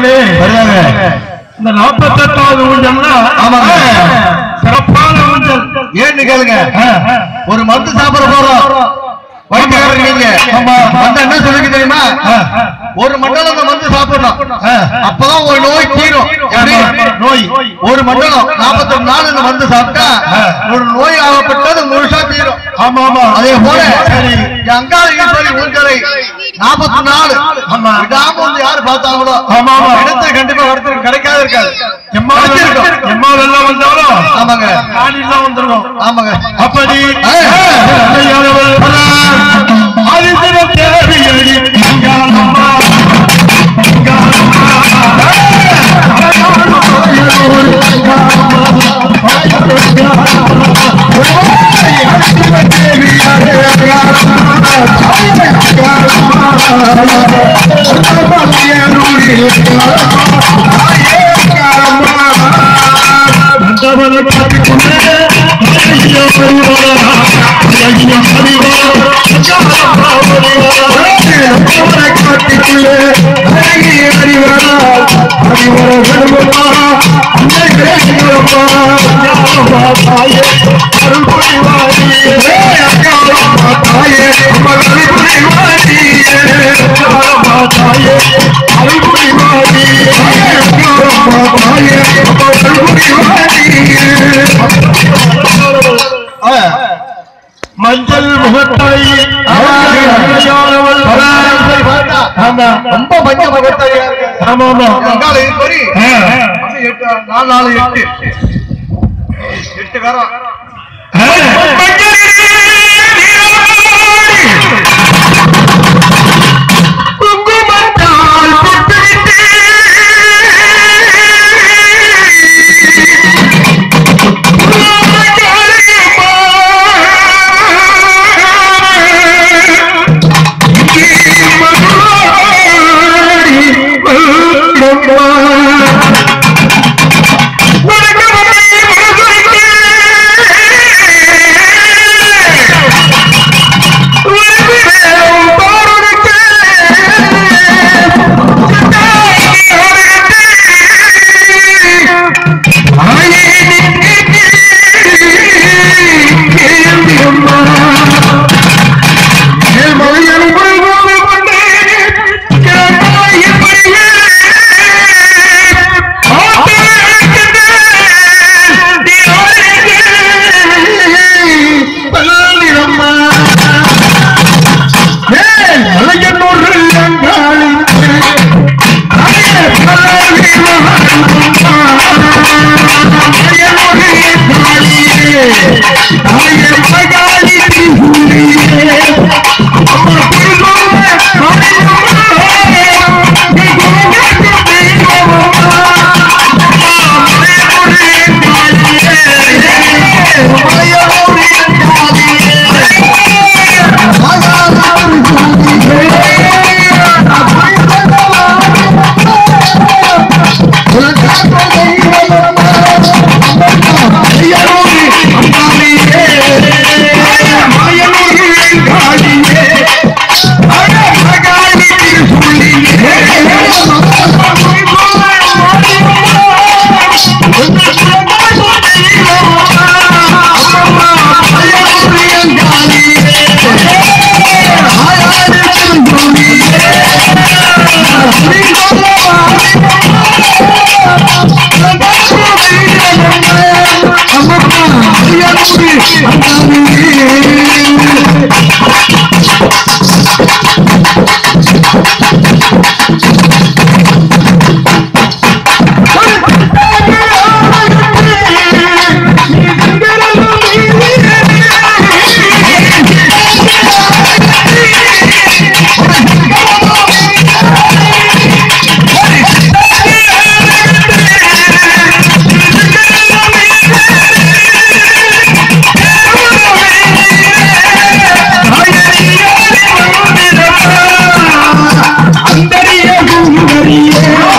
பெரியவர்களே வருவாங்க இந்த நாற்பத்தெட்டாவது ஊஞ்சல்னா ஆமாங்க. சிறப்பான ஊஞ்சல் ஏன்னு கேளுங்க ஒரு மருந்து சாப்பிட போறோம் வயிற்றுக்காரர் நீங்க வந்து என்ன சொல்லுங்க தெரியுமா ஒரு மண்டலம் அந்த மருந்து சாப்பிடணும் அப்பதான் ஒரு நோய் தீரும் எப்படி? நோய் ஒரு மண்டலம் நாற்பத்தொரு நாள் இந்த மருந்து சாப்பிட்டா ஒரு நோய் ஆகப்பட்டது முழுசா தீரும் ஆமா ஆமா அதே போல அங்காள ஈஸ்வரி ஊஞ்சலை நாற்பத்தி நாலு விடாம வந்து யாரு பார்த்தாங்களோ ஆமா, ஆமா. இடத்துல கண்டிப்பா ஒருத்தருக்கு கிடைக்காது இருக்காது எம்மாள் கிடைச்சிருக்கும். எம்மாள் எல்லாம் வந்தாலும் ஆமாங்க காலிலாம் வந்துருக்கும் ஆமாங்க அப்படி ஆ. அன்னையானவள் ஆதிசிவ தேவியடி அங்காளம்மா, அந்தவனை காட்டிக்கொண்டு ஐயா பரிவாரா, ஐயா பரிவாரா, அங்காளம்மா பரிவாரா, அந்தவனை காட்டிக்கொண்டு அழகிய அறிவரால் அறிவர விடுவமா அன்னையே அம்மா, அம்மா தாயே அருள் புரிவாயே அம்மா தாயே அருள் புரிவாயே அம்மா தாயே அருள் புரிவாயே அம்மா தாயே அருள் புரிவாயே மஞ்சள் முகத்தை அழகானவள் ஆமா ரொம்ப பஞ்ச முகத்தையா இருக்கு ஆமா ஆமா அங்காள ஈஸ்வரி ஆ. அது எட்டு நாலு நாலு எட்டு எட்டு காரம் குங்குமத்தால் பொட்டுவிட்டு அந்தரிய குங்கரியே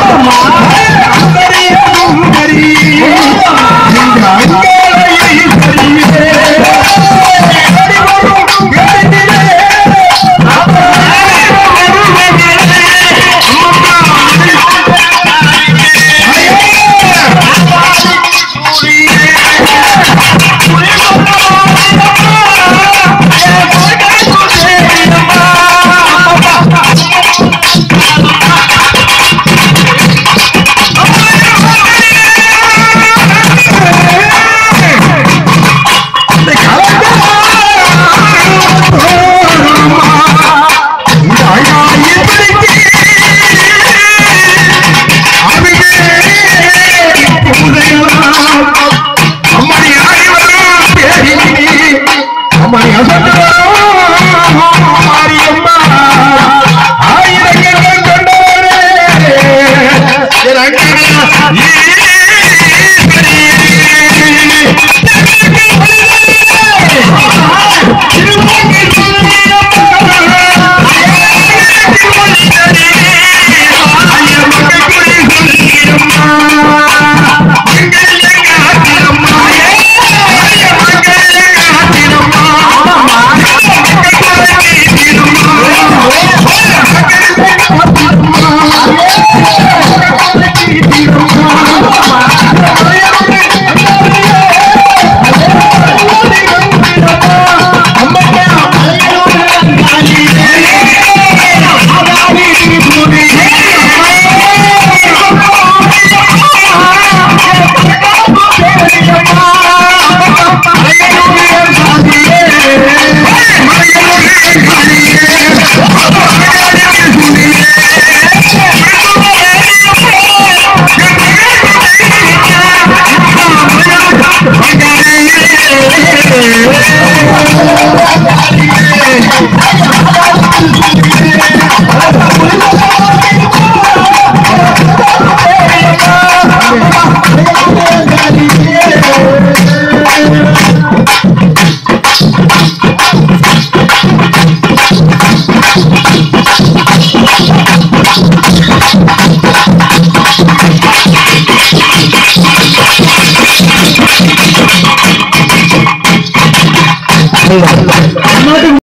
கர்நாடக